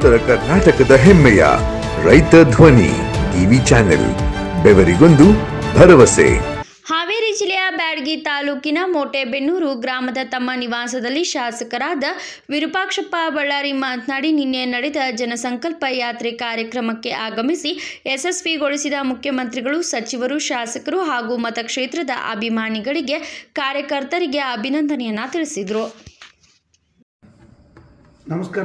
ಉತ್ತರ ಕರ್ನಾಟಕದ ಹೆಮ್ಮೆಯ ರೈತ ಧ್ವನಿ ಟಿವಿ ಚಾನೆಲ್ ಬೆವರಿಗೊಂದು ಭರವಸೆ ಹಾವೇರಿ ಜಿಲ್ಲೆಯ ಬ್ಯಾಡಗಿ ತಾಲೂಕಿನ ಮೋಟೆಬೆನ್ನೂರು ಗ್ರಾಮದ ತಮ್ಮ ನಿವಾಸದಲ್ಲಿ ಶಾಸಕರಾದ ವಿರೂಪಾಕ್ಷಪ್ಪ ಬಳ್ಳಾರಿ ಮಾತನಾಡಿ ನಿನ್ನೆ ನಡೆದ ಜನಸಂಕಲ್ಪ ಯಾತ್ರೆ ಕಾರ್ಯಕ್ರಮಕ್ಕೆ ಆಗಮಿಸಿ ಯಶಸ್ವಿಗೊಳಿಸಿದ ಮುಖ್ಯಮಂತ್ರಿಗಳು ಸಚಿವರು ಶಾಸಕರು ಹಾಗೂ ಮತಕ್ಷೇತ್ರದ ಅಭಿಮಾನಿಗಳಿಗೆ ಕಾರ್ಯಕರ್ತರಿಗೆ ಅಭಿನಂದನೆಯನ್ನ ತಿಳಿಸಿದರು ನಮಸ್ಕಾರ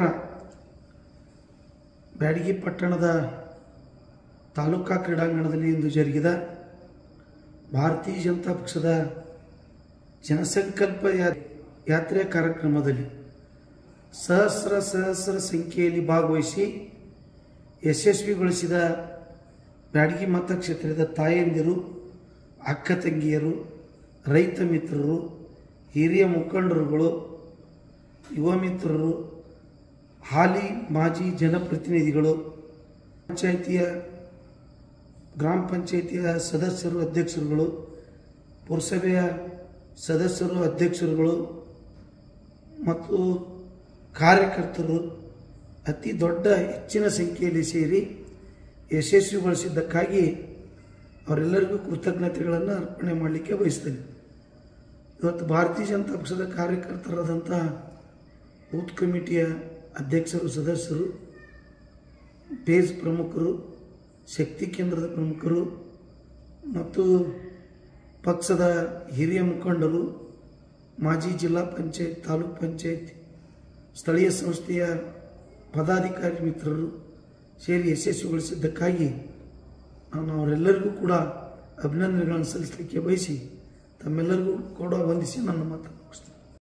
ಬ್ಯಾಡಗಿ ಪಟ್ಟಣದ ತಾಲೂಕಾ ಕ್ರೀಡಾಂಗಣದಲ್ಲಿ ಇಂದು ಜರುಗಿದ ಭಾರತೀಯ ಜನತಾ ಪಕ್ಷದ ಜನಸಂಕಲ್ಪ ಯಾ- ಯಾತ್ರೆ ಕಾರ್ಯಕ್ರಮದಲ್ಲಿ ಸಹಸ್ರ ಸಹಸ್ರ ಸಂಖ್ಯೆಯಲ್ಲಿ ಭಾಗವಹಿಸಿ ಯಶಸ್ವಿಗೊಳಿಸಿದ ಬ್ಯಾಡಗಿ ಮತಕ್ಷೇತ್ರದ ತಾಯಂದಿರು ಅಕ್ಕ ತಂಗಿಯರು ರೈತ ಮಿತ್ರರು ಹಿರಿಯ ಮುಖಂಡರುಗಳು ಯುವ ಮಿತ್ರರು ಹಾಲಿ ಮಾಜಿ ಜನಪ್ರತಿನಿಧಿಗಳು ಪಂಚಾಯಿತಿಯ ಗ್ರಾಮ ಪಂಚಾಯಿತಿಯ ಸದಸ್ಯರು ಅಧ್ಯಕ್ಷರುಗಳು ಪುರಸಭೆಯ ಸದಸ್ಯರು ಅಧ್ಯಕ್ಷರುಗಳು ಮತ್ತು ಕಾರ್ಯಕರ್ತರು ಅತಿ ದೊಡ್ಡ ಹೆಚ್ಚಿನ ಸಂಖ್ಯೆಯಲ್ಲಿ ಸೇರಿ ಯಶಸ್ವಿಗೊಳಿಸಿದ್ದಕ್ಕಾಗಿ ಅವರೆಲ್ಲರಿಗೂ ಕೃತಜ್ಞತೆಗಳನ್ನು ಅರ್ಪಣೆ ಮಾಡಲಿಕ್ಕೆ ಬಯಸ್ತೇನೆ ಇವತ್ತು ಭಾರತೀಯ ಜನತಾ ಪಕ್ಷದ ಕಾರ್ಯಕರ್ತರಾದಂಥ ಬೂತ್ ಕಮಿಟಿಯ ಅಧ್ಯಕ್ಷರು ಸದಸ್ಯರು ಪೇಜ್ ಪ್ರಮುಖರು ಶಕ್ತಿ ಕೇಂದ್ರದ ಪ್ರಮುಖರು ಮತ್ತು ಪಕ್ಷದ ಹಿರಿಯ ಮುಖಂಡರು ಮಾಜಿ ಜಿಲ್ಲಾ ಪಂಚಾಯತ್ ತಾಲೂಕ್ ಪಂಚಾಯತ್ ಸ್ಥಳೀಯ ಸಂಸ್ಥೆಯ ಪದಾಧಿಕಾರಿ ಮಿತ್ರರು ಸೇರಿ ಯಶಸ್ವಿಗೊಳಿಸಿದ್ದಕ್ಕಾಗಿ ನಾನು ಅವರೆಲ್ಲರಿಗೂ ಕೂಡ ಅಭಿನಂದನೆಗಳನ್ನು ಸಲ್ಲಿಸಲಿಕ್ಕೆ ಬಯಸಿ ತಮ್ಮೆಲ್ಲರಿಗೂ ಕೂಡ ವಂದಿಸಿ ನನ್ನ ಮಾತನ್ನು ಮುಗಿಸ್ತೇನೆ